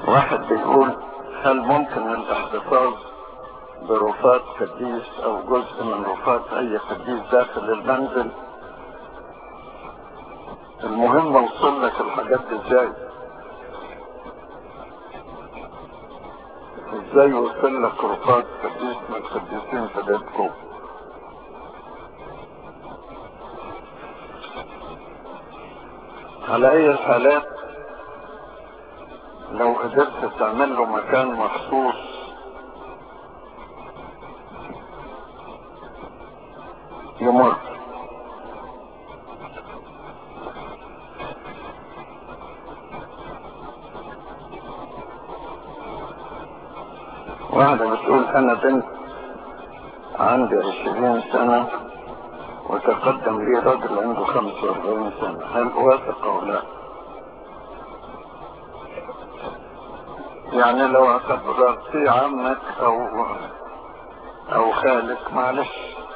واحد بيقول هل ممكن الاحتفاظ برفات قديس او جزء من رفات اي قديس داخل المنزل المهم اوصل لك الحاجات دي ازاي ازاي يوصل لك رفات قديس من القديسين في بيتكم على اي الحالات لو قدرت تعمل له مكان مخصوص يمر واحدة بتقول أنا بنت عندي عشرين سنة وتقدم لي رجل عنده خمسة وأربعين سنة هل أوافق أو لا؟ يعني لو اعتبرتي عمك أو أو خالك معلش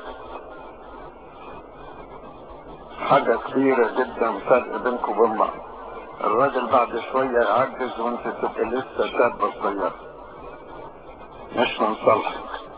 حاجة كبيرة جدا فرق بينكم وبين بعض الراجل بعد شوية يعجز وانت تبقى لسه شابة صغيرة مش من صالحك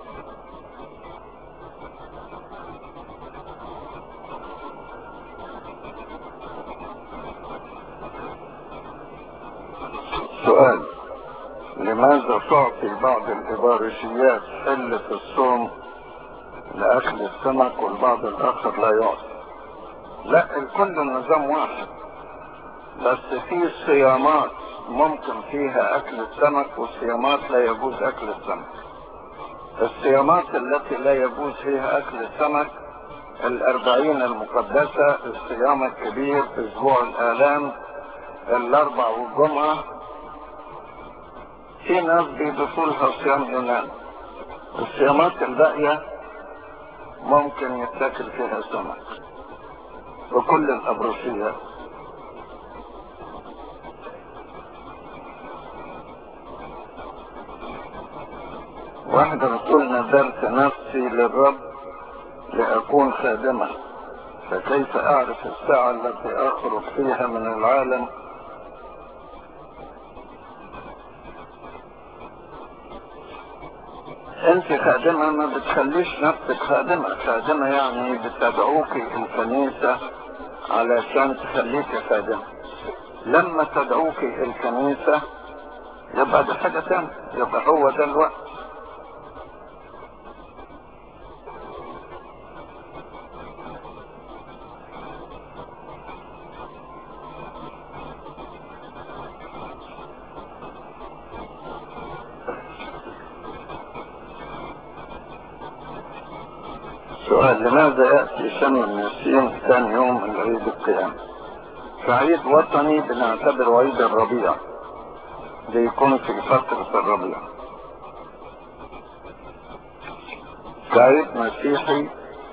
سؤال لماذا تعطي بعض الإبارشيات حلة الصوم لأكل السمك والبعض الآخر لا يعطي لا الكل نظام واحد بس في صيامات ممكن فيها أكل السمك وصيامات لا يجوز أكل السمك الصيامات التي لا يجوز فيها أكل السمك الأربعين المقدسة الصيام الكبير أسبوع الآلام الأربع والجمعة في ناس بيضيفوا لها صيام يونان الصيامات الباقية ممكن يتاكل فيها سمك وكل الأبرصيات واحدة بتقول نذرت نفسي للرب لأكون خادمة فكيف أعرف الساعة التي أخرج فيها من العالم انت خادمة ما بتخليش نفسك خادمة خادمة يعني بتدعوك الكنيسة علشان تخليك خادمة لما تدعوك الكنيسة يبقى ده حاجة تانية يبقى هو ده الوقت سؤال لماذا يأتي شم النسيم ثاني يوم من عيد القيامة؟ في عيد وطني بنعتبر عيد الربيع بيكون في فترة الربيع في عيد مسيحي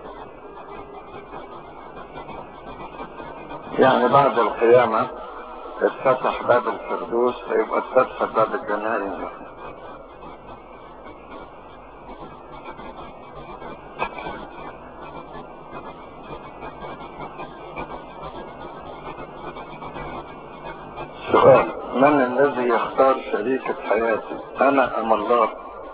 يعني بعد القيامة اتفتح باب الفردوس فيبقى اتفتح باب الجنائز سؤال من الذي يختار شريكة حياتي انا ام الله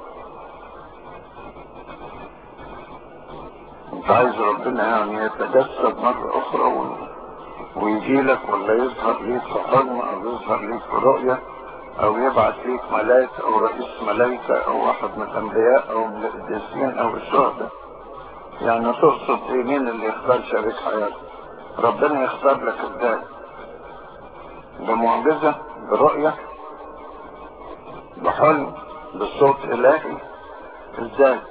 انت عايز ربنا يعني يتجسد مرة اخرى و... ويجي لك ولا يظهر ليك في حلم او يظهر ليك في رؤية او يبعث ليك ملاك او رئيس ملايكة او واحد من الانبياء او من القديسين او الشهداء يعني تقصد ايه مين اللي يختار شريك حياتك ربنا يختار لك ازاي بمعجزة برؤية بحلم بصوت إلهي ازاي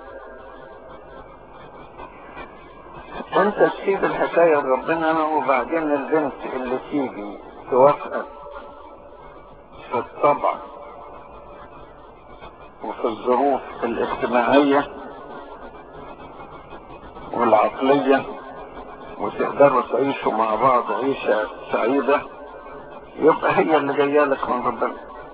انت تسيب الحكاية لربنا وبعدين البنت اللي تيجي توافقك في الطبع وفي الظروف الاجتماعية والعقلية وتقدروا تعيشوا مع بعض عيشة سعيدة يبقى هي اللي جايه لك من ربنا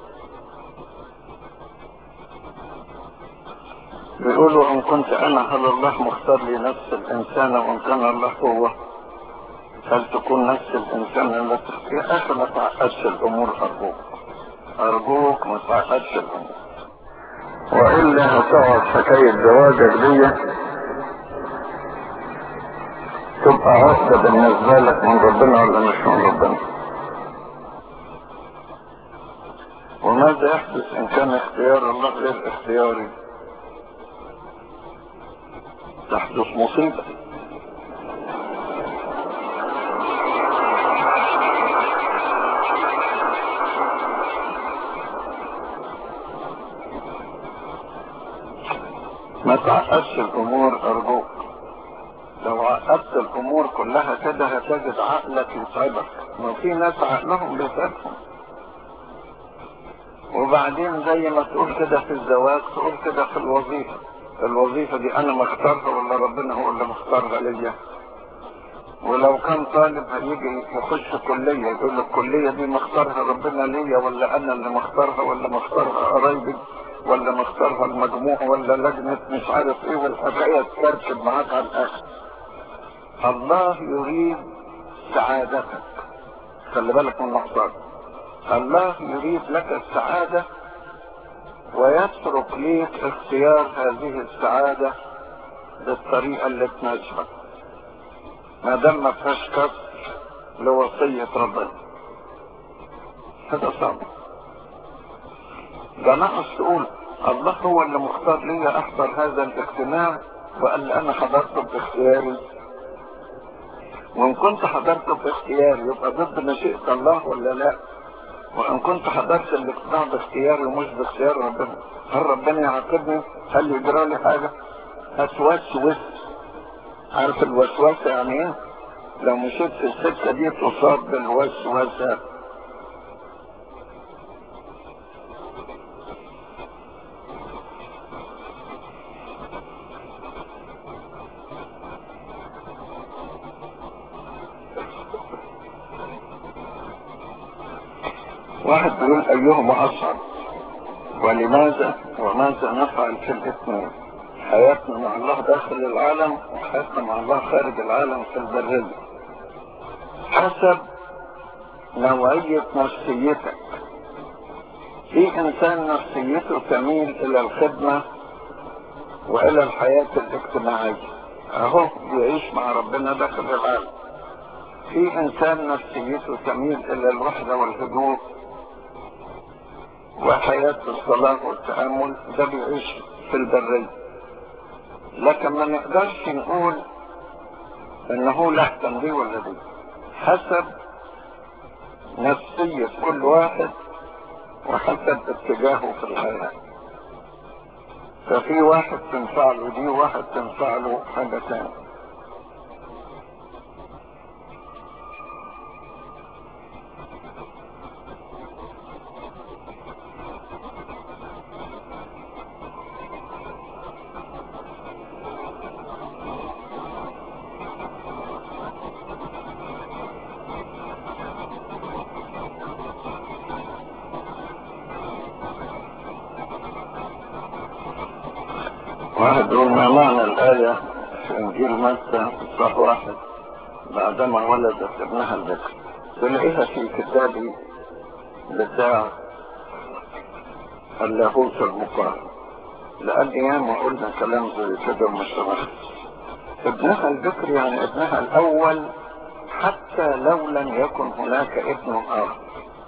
بيقولوا ان كنت انا هل الله مختار لي نفس الانسان وان كان الله هو هل تكون نفس الانسان التي يا اخي ما تعقدش الامور ارجوك ارجوك ما تعقدش الامور والا هتقعد حكاية زواجك دي تبقى عقدة بالنسبة لك من ربنا ولا مش من ربنا وماذا يحدث ان كان اختيار الله غير اختياري تحدث مصيبة ما تعقدش الامور ارجوك لو عقدت الامور كلها كده هتجد عقلك يتعبك ما في ناس عقلهم بيتعبهم وبعدين زي ما تقول كده في الزواج تقول كده في الوظيفة الوظيفة دي انا مختارها ولا ربنا هو اللي مختارها ليا ولو كان طالب هيجي يخش كلية يقول الكلية دي مختارها ربنا ليا ولا انا اللي مختارها ولا مختارها قرايبي ولا مختارها المجموع ولا لجنة مش عارف ايه والحكاية تكركب معاك على الاخر الله يريد سعادتك خلي بالك من النقطة الله يريد لك السعادة ويترك ليك اختيار هذه السعادة بالطريقة اللي تناسبك ما دام ما فيهاش كسر لوصية ربنا هذا صعب ده ناقص تقول الله هو اللي مختار لي احضر هذا الاجتماع وقال لي انا حضرته باختياري وان كنت حضرته باختياري يبقى ضد مشيئة الله ولا لا وان كنت حضرت الاجتماع باختياري ومش باختيار ربنا هل ربنا يعاقبني هل يجرى لي حاجة هتوسوس عارف الوسوسة يعني ايه لو مشيت في السكة دي تصاب بالوسوسة واحد بيقول ايهما اصعب ولماذا وماذا نفعل في الاثنين حياتنا مع الله داخل العالم وحياتنا مع الله خارج العالم في البرية حسب نوعية نفسيتك في انسان نفسيته تميل الى الخدمة والى الحياة الاجتماعية اهو بيعيش مع ربنا داخل العالم في انسان نفسيته تميل الى الوحدة والهدوء وحياة الصلاة والتأمل ده بيعيش في البرية لكن ما نقدرش نقول انه لا دي ولا دي حسب نفسية كل واحد وحسب اتجاهه في الحياة ففي واحد تنفع له دي وواحد تنفع له حاجة تانية واحد يقول ما معنى الآية في إنجيل متى صح واحد بعدما ولدت ابنها البكر تلاقيها في كتابي بتاع اللاهوت المقارن لأن ياما قلنا كلام زي كده ومش سمحت ابنها البكر يعني ابنها الأول حتى لو لم يكن هناك ابن آخر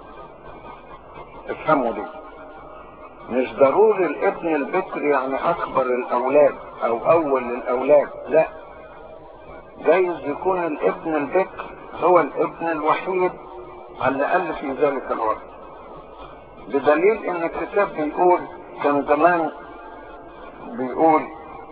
افهموا دي مش ضروري الابن البكر يعني اكبر الاولاد او اول الاولاد لا جايز يكون الابن البكر هو الابن الوحيد على الاقل في ذلك الوقت بدليل ان الكتاب بيقول كان زمان بيقول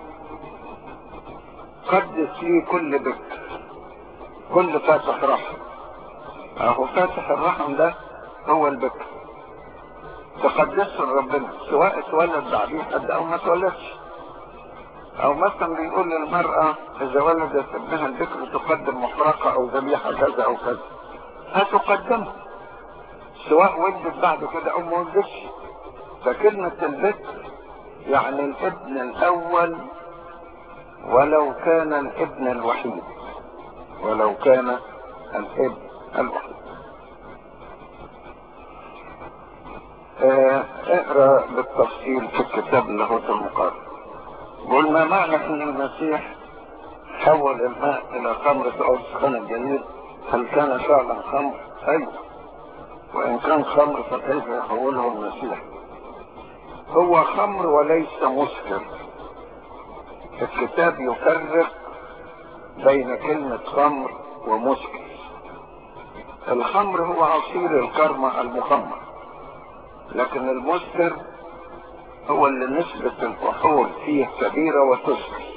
قدس لي كل بكر كل فاتح رحم اهو فاتح الرحم ده هو البكر تقدسه لربنا سواء اتولد بعديه حد او ما اتولدش او مثلا بيقول للمرأة اذا ولدت ابنها البكر تقدم محرقة او ذبيحة كذا او كذا هتقدمها سواء ولدت بعد كده او ما ولدتش فكلمة البكر يعني الابن الاول ولو كان الابن الوحيد ولو كان الابن الوحيد اه اقرا بالتفصيل في الكتاب اللاهوت المقارن قول ما معنى ان المسيح حول الماء الى خمر او سخن الجليل هل كان فعلا خمر ايوه وان كان خمر فكيف يحوله المسيح هو خمر وليس مسكر الكتاب يفرق بين كلمة خمر ومسكر الخمر هو عصير الكرمة المخمر لكن المسكر هو اللي نسبة الكحول فيه كبيرة وتسكر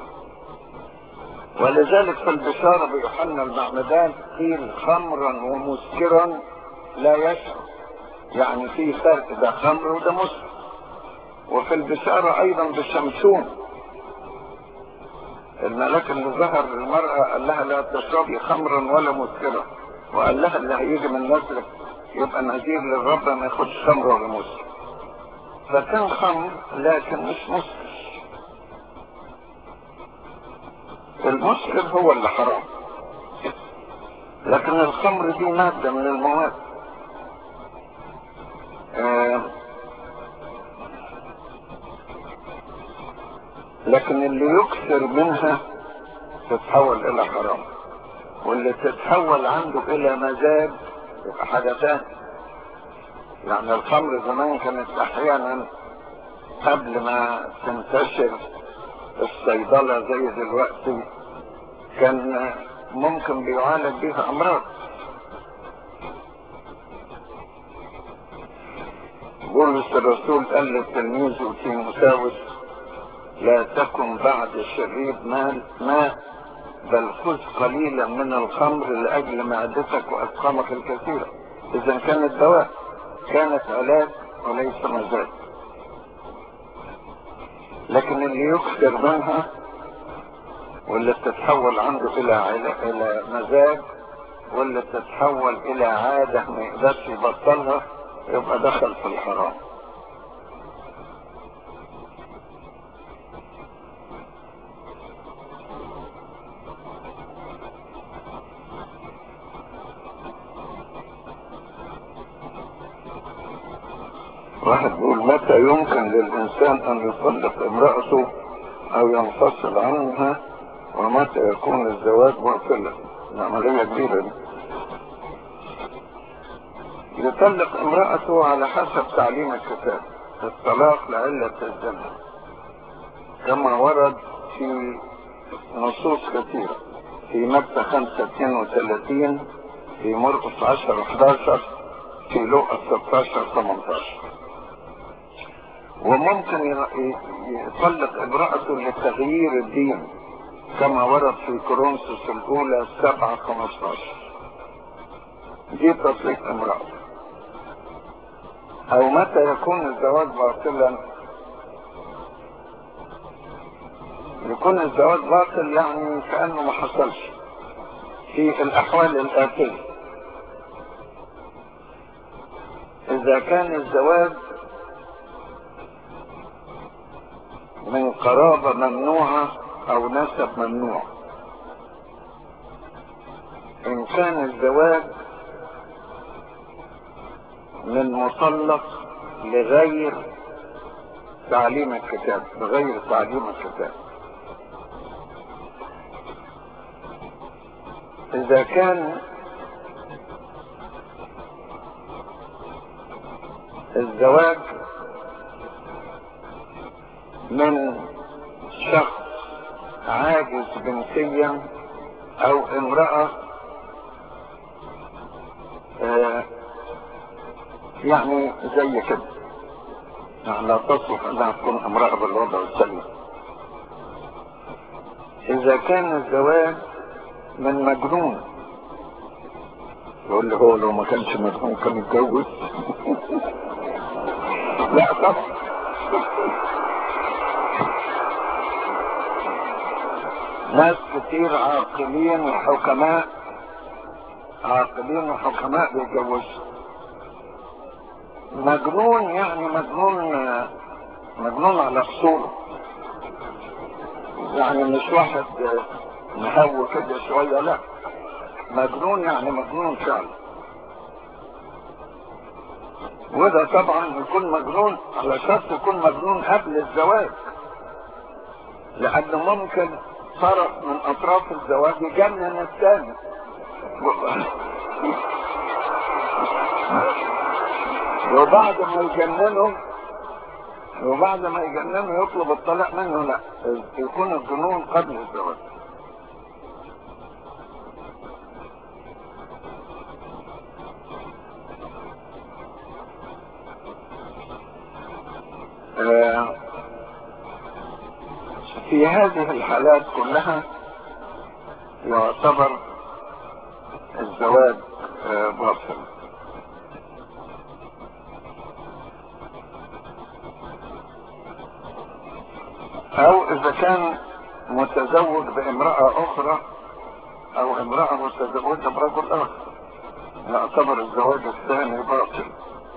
ولذلك في البشارة بيوحنا المعمدان قيل خمرا ومسكرا لا يشعر يعني في فرق ده خمر وده مسكر وفي البشارة ايضا بشمشون الملاك اللي ظهر للمرأة قال لها لا تشربي خمرا ولا مسكرا وقال لها اللي هيجي من نسلك يبقى نذير للرب ما ياخدش خمر ولا مسكر فكان خمر لكن مش مسكر المسكر هو اللي حرام لكن الخمر دي مادة من المواد آه لكن اللي يكثر منها تتحول الى حرام واللي تتحول عنده الى مزاج يبقى حاجة تانية يعني الخمر زمان كانت احيانا قبل ما تنتشر الصيدلة زي دلوقتي كان ممكن بيعالج بيها امراض بولس الرسول قال للتلميذ تيموثاوس لا تكن بعد شريب مال ماء بل خذ قليلا من الخمر لاجل معدتك واسقامك الكثيره اذا كانت دواء كانت علاج وليس مزاج لكن اللي يكثر منها واللي تتحول عنده الى علا- الى مزاج واللي تتحول الى عاده ما يقدرش يبطلها يبقى دخل في الحرام واحد بيقول متى يمكن للإنسان أن يطلق امرأته أو ينفصل عنها ومتى يكون الزواج باطلا عملية كبيرة دي يطلق امرأته على حسب تعليم الكتاب الطلاق لعلة الزنا كما ورد في نصوص كثيرة في متى 5 32 في مرقس 10 11 في لوقا 16 18 وممكن ي- يطلق امرأته لتغيير الدين كما ورد في كورنثوس الأولى 7 15 دي تطليق امرأته أو متى يكون الزواج باطلا يكون الزواج باطل يعني كأنه ما حصلش في الأحوال الآتية إذا كان الزواج من قرابة ممنوعة أو نسب ممنوع إن كان الزواج من مطلق لغير تعليم الكتاب بغير تعليم الكتاب إذا كان الزواج من شخص عاجز جنسيا او امرأة آه، يعني زي كده يعني لا تصلح انها تكون امرأة بالوضع السليم اذا كان الزواج من مجنون يقول لي هو لو ما كانش مجنون كان يتجوز لا طبعا ناس كتير عاقلين وحكماء عاقلين وحكماء بيتجوزوا مجنون يعني مجنون مجنون على اصوله يعني مش واحد مهو كده شويه لا مجنون يعني مجنون فعلا وده طبعا يكون مجنون على شرط يكون مجنون قبل الزواج لأنه ممكن طرف من أطراف الزواج يجنن الثاني وبعد ما يجننه وبعد ما يجننه يطلب الطلاق منه لا يكون الجنون قبل الزواج آه، في هذه الحالات كلها يعتبر الزواج آه، باطل او اذا كان متزوج بامرأة اخرى او امرأة متزوجة برجل اخر يعتبر الزواج الثاني باطل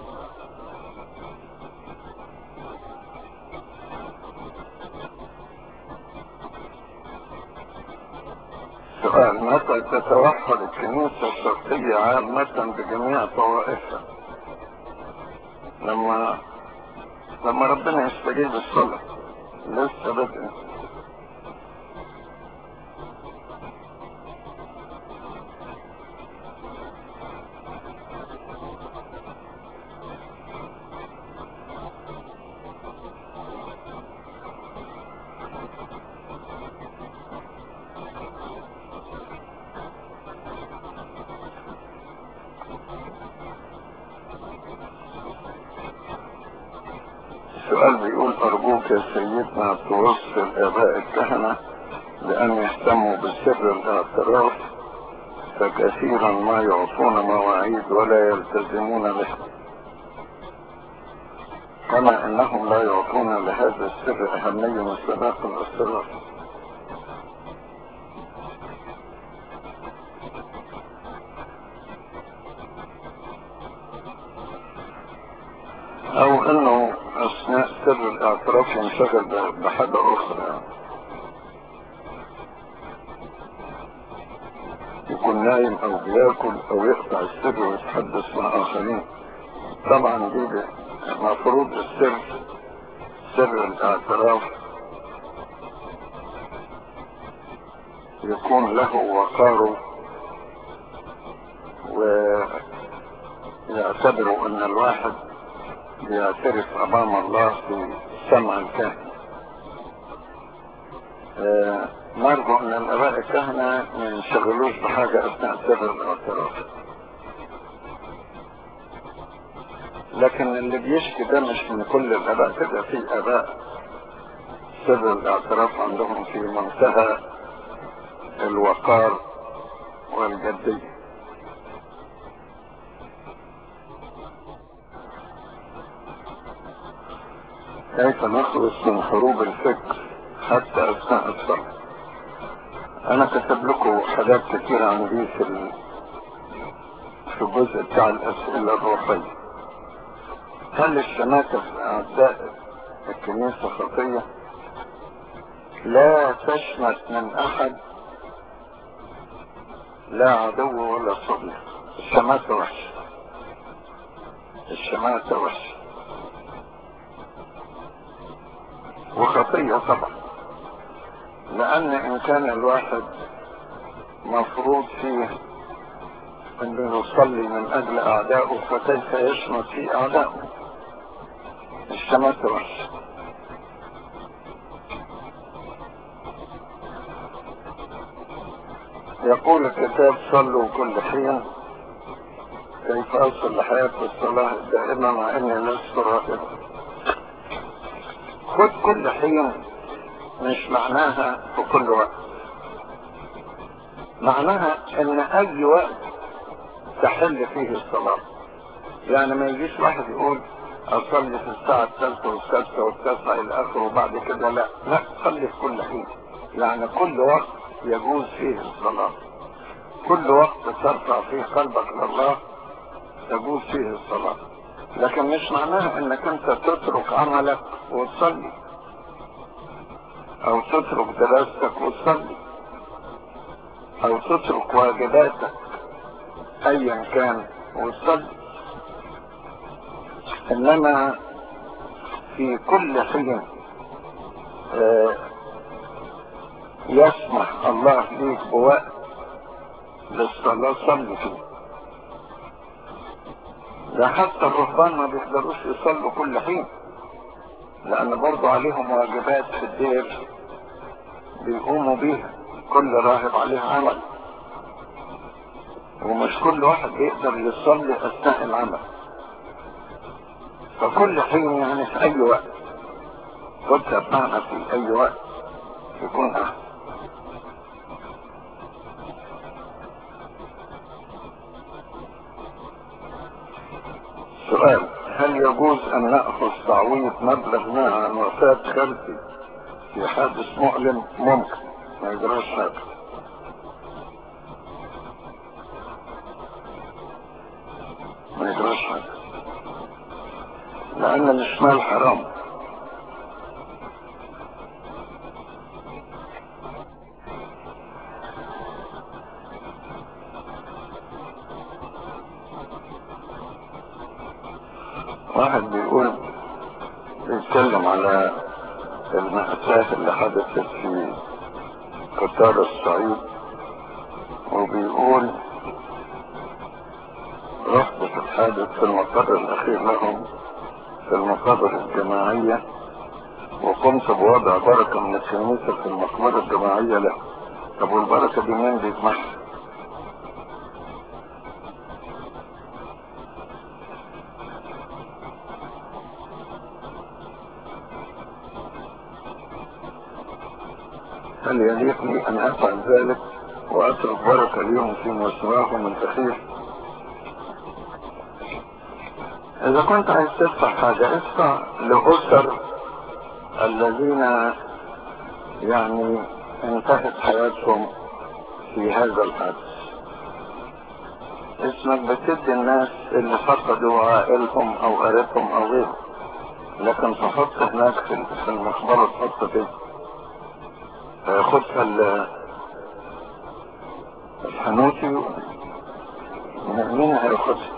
سؤال متى تتوحد الكنيسة الشرقية عامة بجميع طوائفها لما لما ربنا يستجيب الصلاة لسه بدأ السؤال بيقول أرجوك يا سيدنا توصل آباء الكهنة لأن يهتموا بسر الاعتراف فكثيرا ما يعطون مواعيد ولا يلتزمون بها كما أنهم لا يعطون لهذا السر أهمية مثل باقي الأسرار أو أنه أثناء سر الاعتراف ينشغل ب- بحاجة أخرى يعني. يكون نايم أو بياكل أو يقطع السر ويتحدث مع آخرين طبعا دي ب- مفروض السر سر الاعتراف يكون له وقاره ويعتبروا ان الواحد يعترف امام الله في سمع الكاهن آه، نرجو ان الاباء الكهنه ما ينشغلوش بحاجه اثناء سر الاعتراف لكن اللي بيشكي ده مش من كل الاباء كده في اباء سر الاعتراف عندهم في منتهى الوقار والجديه كيف نخلص من حروب الفكر حتى اثناء الصلاه انا كتب لكم حاجات كتيرة عن دي في ال... في الجزء بتاع الاسئله الروحيه هل الشماتة في اعداء الكنيسه خطيه لا تشمت من احد لا عدو ولا صديق الشماتة وحشه الشماتة وحشه وخطية طبعا لأن إن كان الواحد مفروض فيه أنه يصلي من أجل أعدائه فكيف يشمت في أعدائه الشمات وحش يقول الكتاب صلوا كل حين كيف أصل لحياة الصلاة دائما مع أني لست راغبا خد كل حين مش معناها في كل وقت معناها ان اي وقت تحل فيه الصلاة يعني ما يجيش واحد يقول اصلي في الساعة الثالثة والسادسة والتاسعة الى اخره وبعد كده لا لا صلي في كل حين يعني كل وقت يجوز فيه الصلاة كل وقت ترفع فيه قلبك لله تجوز فيه الصلاة لكن مش معناها انك انت تترك عملك وتصلي او تترك دراستك وتصلي او تترك واجباتك ايا كان وتصلي انما في كل حين آه، يسمح الله ليك بوقت للصلاة صلي فيه ده حتى الرهبان ما بيقدروش يصلوا كل حين لأن برضو عليهم واجبات في الدير بيقوموا بيها كل راهب عليه عمل ومش كل واحد بيقدر يصلي أثناء العمل فكل حين يعني في أي وقت كنت بمعنى في أي وقت يكون أحسن سؤال هل يجوز أن نأخذ تعويض مبلغ ما عن وفاة خالتي في حادث مؤلم ممكن ما يجراش حاجة ما يجراش حاجة لأن الشمال حرام واحد بيقول بيتكلم على المأساة اللي حدثت في قطار الصعيد وبيقول رحت في الحادث في المقر الأخير لهم في المقابر الجماعية وقمت بوضع بركة من الكنيسة في المقبرة الجماعية له طب والبركة دي مين بيجمعها؟ هل يليقني أن أفعل ذلك وأترك بركة اليوم في مستواهم الأخير إذا كنت عايز تدفع حاجة ادفع لأسر الذين يعني انتهت حياتهم في هذا الحادث اسمك بتدي الناس اللي فقدوا عائلهم أو قريبهم أو غيره لكن تحط هناك في في المقبرة تحط كده فياخدها ال- الحنوتي مين هياخدها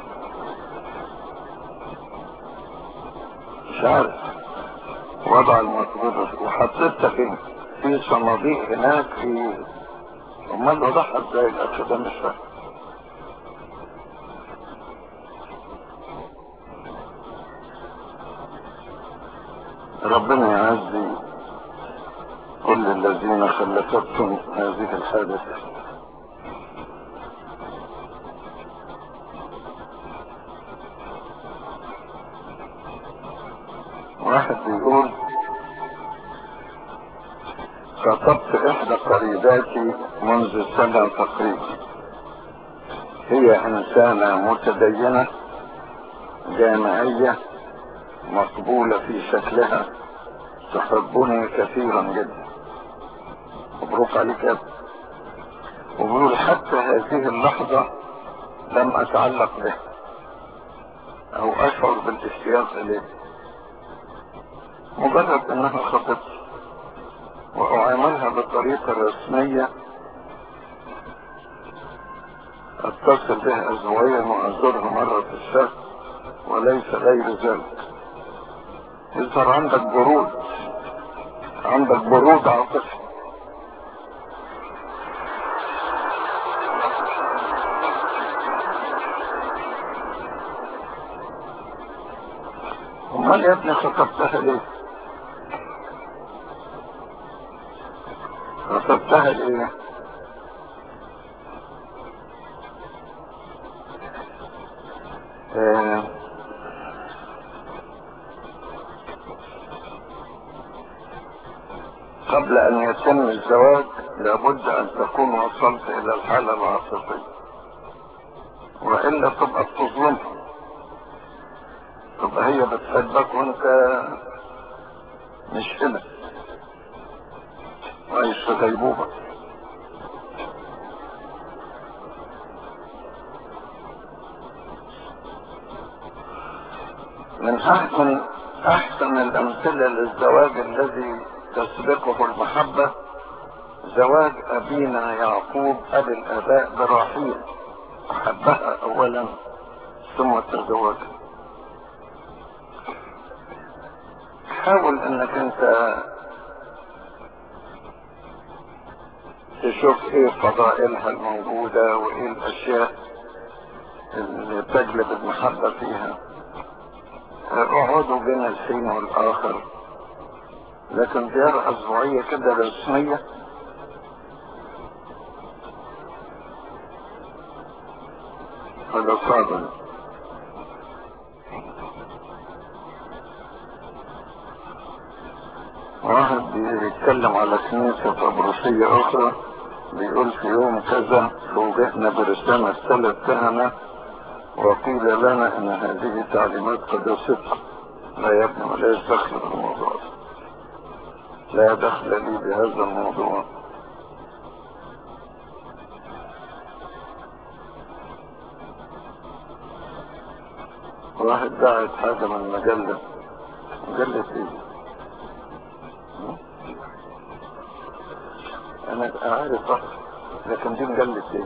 مش عارف وضع المقبرة وحطيتها فين في صناديق هناك في امال وضعها ازاي الاخ ده مش فاهم ربنا يعزي كل الذين خلفتهم هذه الحادثة واحد بيقول خطبت إحدى قريباتي منذ سنة تقريبا هي إنسانة متدينة جامعية مقبولة في شكلها تحبني كثيرا جدا مبروك عليك يا ابني وبيقول حتى هذه اللحظة لم أتعلق به أو أشعر بالاشتياق إليه مجرد أنها خطبتي وأعاملها بطريقة رسمية أتصل بها أسبوعيا وأزورها مرة في الشهر وليس غير ذلك يظهر عندك برود عندك برود عاطفي امال يا ابني خطبتها ليه خطبتها ليه آه قبل ان يتم الزواج لابد ان تكون وصلت الى الحالة العاطفية والا تبقى بتظلمها تبقى هي بتحبك وانت مش كده عايش في غيبوبة من احسن احسن الامثلة للزواج الذي تسبقه المحبة زواج ابينا يعقوب ابي الاباء براحيل احبها اولا ثم تزوجها حاول انك انت تشوف ايه فضائلها الموجودة وايه الاشياء اللي تجلب المحبة فيها اقعدوا بين الحين والاخر لكن زيارة اسبوعية كده رسمية هذا صعب واحد بيتكلم على كنيسة طبرسية أخرى بيقول في يوم كذا فوجئنا برسالة ثلاث كهنة وقيل لنا ان هذه تعليمات قداستها لا يا ابني ملاش دخل بالموضوع ده لا دخل لي بهذا الموضوع واحد باعت حاجة من مجلة مجلة ايه انا عارف صح لكن دي مجلة ايه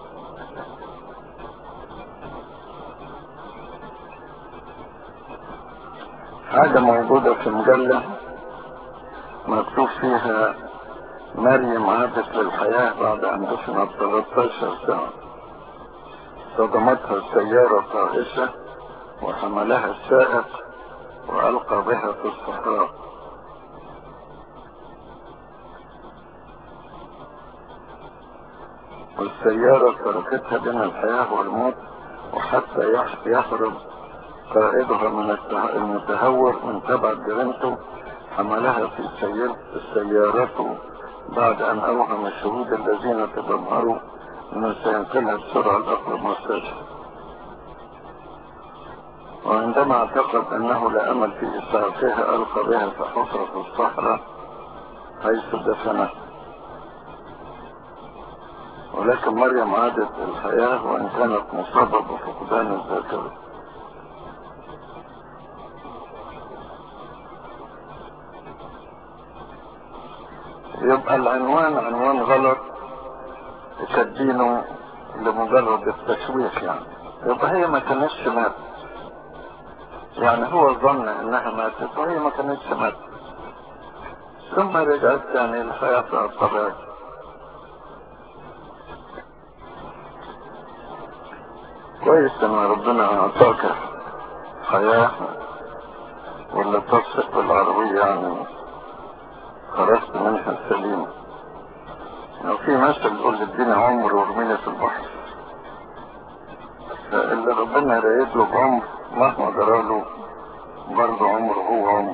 حاجة موجودة في مجلة مكتوب فيها مريم عادت للحياة بعد أن دفنت 13 سنة صدمتها السيارة طائشة وحملها السائق وألقى بها في الصحراء والسيارة تركتها بين الحياة والموت وحتى يهرب قائدها من المتهور من تبع جريمته حملها في سيارته بعد أن أوهم الشهود الذين تدمروا أنه سينقلها بسرعة الأقرب مستشفى وعندما اعتقد أنه لا أمل في إسعافها ألقى بها في حفرة في الصحراء حيث دفنها ولكن مريم عادت الحياة وإن كانت مصابة بفقدان الذاكرة يبقى العنوان عنوان غلط كاتبينه لمجرد التشويق يعني يبقى هي ما كانتش ماتت يعني هو ظن انها ماتت وهي ما كانتش ماتت ثم رجعت يعني لحياتها الطبيعية كويس ان ربنا اعطاك حياة ولا تصدق بالعربية يعني خرجت منها سليم لو في مثل يقول اديني عمر وارميني في البحر اللي ربنا رايد له بعمر مهما جراله برضه عمره هو عمر